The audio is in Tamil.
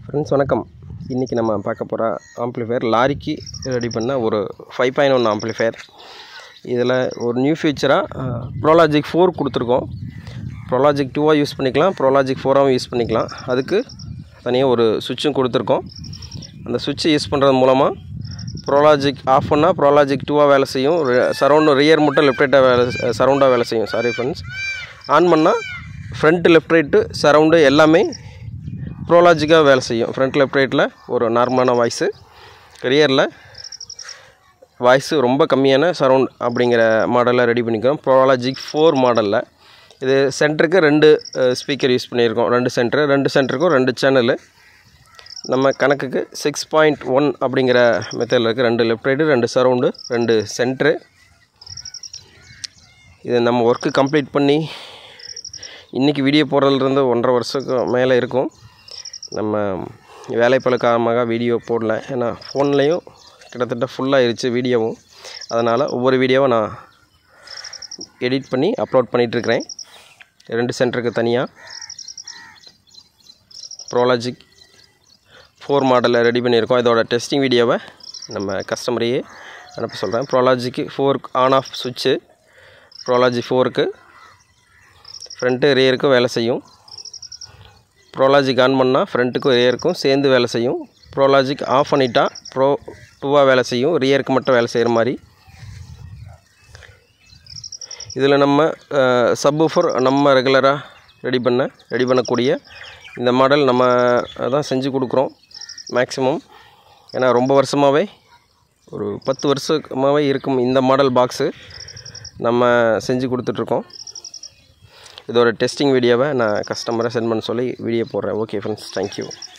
ஃப்ரெண்ட்ஸ் வணக்கம் இன்றைக்கி நம்ம பார்க்க போகிற ஆம்ப்ளிஃபையர் லாரிக்கு ரெடி பண்ண ஒரு ஃபைவ் பாயிண்ட் ஒன் ஆம்ப்ளிஃபையர் இதில் ஒரு நியூ ஃபீச்சராக ப்ரோலாஜிக் ஃபோர் கொடுத்துருக்கோம் ப்ரோலாஜிக் டூவாக யூஸ் பண்ணிக்கலாம் ப்ரோலாஜிக் ஃபோராகவும் யூஸ் பண்ணிக்கலாம் அதுக்கு தனியாக ஒரு சுவிட்சும் கொடுத்துருக்கோம் அந்த சுவிட்சை யூஸ் பண்ணுறது மூலமாக ப்ரோலாஜிக் ஆஃப் பண்ணால் ப்ரோலாஜிக் டூவாக வேலை செய்யும் சரௌண்டு ரியர் மட்டும் லெஃப்ட் ரைட்டாக வேலை சரௌண்டாக வேலை செய்யும் சாரி ஃப்ரெண்ட்ஸ் ஆன் பண்ணால் ஃப்ரண்ட்டு லெஃப்ட் ரைட்டு சரௌண்டு எல்லாமே ப்ரோலாஜிக்காக வேலை செய்யும் ஃப்ரண்ட் லெஃப்ட் ரைட்டில் ஒரு நார்மலான வாய்ஸு ரியரில் வாய்ஸு ரொம்ப கம்மியான சரௌண்ட் அப்படிங்கிற மாடலில் ரெடி பண்ணிக்கிறோம் ப்ரோலாஜிக் ஃபோர் மாடலில் இது சென்டருக்கு ரெண்டு ஸ்பீக்கர் யூஸ் பண்ணியிருக்கோம் ரெண்டு சென்டரு ரெண்டு சென்டருக்கும் ரெண்டு சேனலு நம்ம கணக்குக்கு சிக்ஸ் பாயிண்ட் ஒன் அப்படிங்கிற மெத்தடில் இருக்குது ரெண்டு லெஃப்ட் ரைடு ரெண்டு சரௌண்டு ரெண்டு சென்ட்ரு இது நம்ம ஒர்க்கு கம்ப்ளீட் பண்ணி இன்றைக்கி வீடியோ போடுறதுலேருந்து ஒன்றரை வருஷத்துக்கு மேலே இருக்கும் நம்ம வேலைப்பள காரணமாக வீடியோ போடல ஏன்னா ஃபோன்லேயும் கிட்டத்தட்ட ஃபுல்லாகிருச்சு வீடியோவும் அதனால் ஒவ்வொரு வீடியோவை நான் எடிட் பண்ணி அப்லோட் பண்ணிகிட்ருக்கிறேன் ரெண்டு சென்டருக்கு தனியாக ப்ரோலாஜிக் ஃபோர் மாடலில் ரெடி பண்ணியிருக்கோம் இதோட டெஸ்டிங் வீடியோவை நம்ம கஸ்டமரையே அனுப்ப சொல்கிறேன் ப்ரோலாஜிக்கு ஃபோர் ஆன் ஆஃப் சுவிட்சு ப்ரோலாஜி ஃபோருக்கு ஃப்ரண்ட்டு ரியருக்கும் வேலை செய்யும் ப்ரோலாஜிக் ஆன் பண்ணால் ஃப்ரண்ட்டுக்கும் ரியருக்கும் சேர்ந்து வேலை செய்யும் ப்ரோலாஜிக் ஆஃப் பண்ணிட்டா ப்ரோ டூவாக வேலை செய்யும் ரியருக்கு மட்டும் வேலை செய்கிற மாதிரி இதில் நம்ம சப்வூஃபர் நம்ம ரெகுலராக ரெடி பண்ண ரெடி பண்ணக்கூடிய இந்த மாடல் நம்ம தான் செஞ்சு கொடுக்குறோம் மேக்ஸிமம் ஏன்னா ரொம்ப வருஷமாகவே ஒரு பத்து வருஷமாகவே இருக்கும் இந்த மாடல் பாக்ஸு நம்ம செஞ்சு கொடுத்துட்ருக்கோம் இதோட டெஸ்டிங் வீடியோவை நான் கஸ்டமரை சென்ட் பண்ண சொல்லி வீடியோ போடுறேன் ஓகே ஃப்ரெண்ட்ஸ் தேங்க்யூ